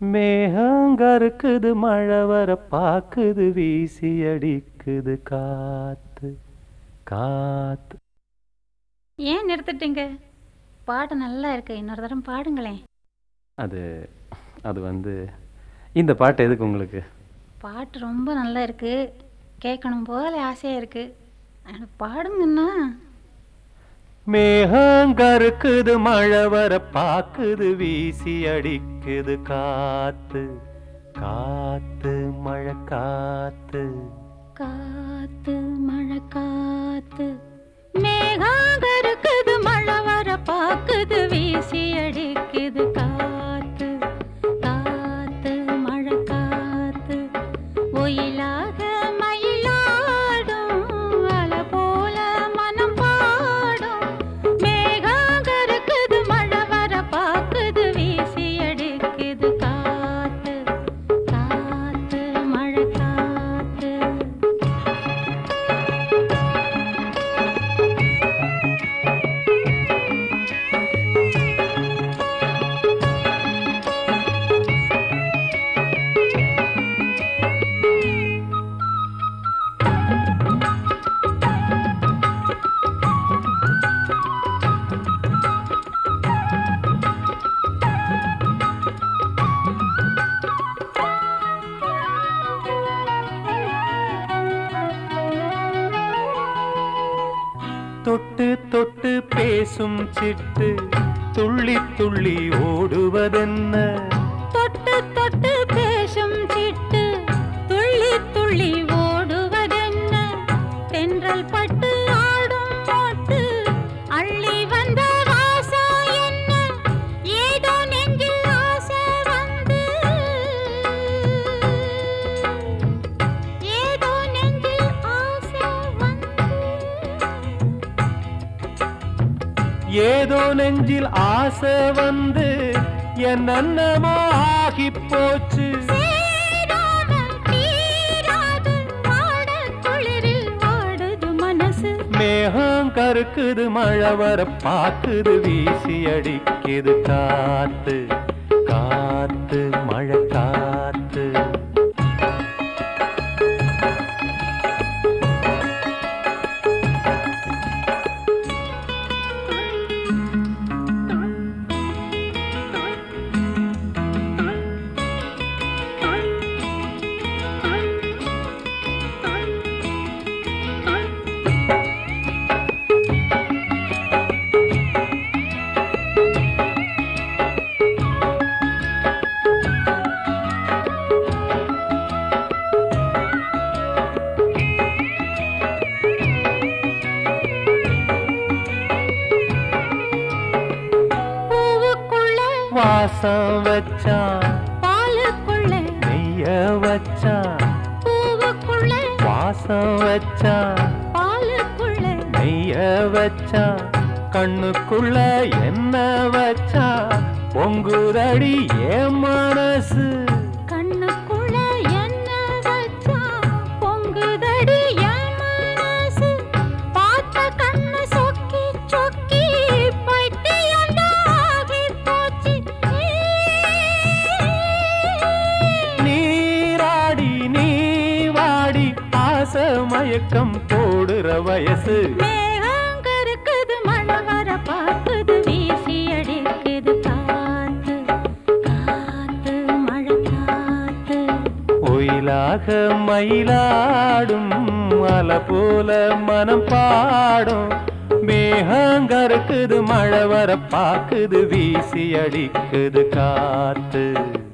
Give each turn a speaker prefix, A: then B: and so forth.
A: மேகங்கருக்குது மழை வர பாக்குது வீசி அடிக்குது காத்து காத்து
B: ஏன் நிறுத்திட்டீங்க பாட்டு நல்லா இருக்கு இன்னொரு தரம் பாடுங்களேன்
A: அது அது வந்து இந்த பாட்டு எதுக்கு உங்களுக்கு
B: பாட்டு ரொம்ப நல்லா இருக்கு கேட்கணும் போல ஆசையாக இருக்கு எனக்கு பாடுங்கண்ணா
A: மேகங்கருக்குது மழை வர பாக்குது வீசி அடிக்குது காத்து காத்து மழை காத்து
B: காத்து மழை காத்து மேகாக இருக்குது மழை வர பாக்குது வீசி அடிக்குது காத்து காத்து மழை காத்து ஒயிலாக மயிலாடும் அலை போல மனம் பாடும் மேகாக இருக்குது மழை வர பாக்குது வீசி அடிக்குது காத்து காத்து மழை காத்து
A: தொட்டு தொட்டு பேசும் சிட்டு துள்ளி துள்ளி ஓடுவதென்ன
B: தொட்டு தொட்டு பேசும் சிட்டு துள்ளி துள்ளி ஓடுவதென்ன தென்றல் பட்டு ஆடும் பாட்டு அள்ளி வந்த வாசம் என்ன ஏதோ நெஞ்சில் ஆசை வந்து ஏதோ நெஞ்சில் ஆசை வந்து
A: ஏதோ நெஞ்சில் ஆசை வந்து என்னென்னமோ ஆகி போச்சு
B: சேராமல் தீராது வாடக் குளிரில் வாடுது மனசு
A: மேகம் கருக்குது மழை வர பாக்குது வீசி அடிக்குது காத்து காத்து மழை காத்து
B: பூவுக்குள்ள
A: வாசம் வச்சான்
B: பாலுக்குள்ள
A: நெய்ய வச்சான்
B: பூவுக்குள்ள
A: வாசம் வச்சான்
B: பாலுக்குள்ள
A: நெய்ய வச்சான் கண்ணுக்குள்ள என்ன வச்சான் பொங்குதடி என் மனசு
B: கண்ணுக்குள்ள என்ன வச்சா பொங்குதடி என் மனசு பார்த்த கண்ணு சொக்கி சொக்கி பைத்தியண்டாகி போச்சு
A: நீராடி நீ வாடி ஆசை மயக்கம் போடுற வயசு
B: மேகங்கருக்குது மழை வர பார்க்குது வீசி அடிக்குது காத்து காத்து மழை காத்து
A: ஒயிலாக மயிலாடும் அலை போல மனம் பாடும் மேகங்கருக்குது மழை வர பாக்குது வீசி அடிக்குது காத்து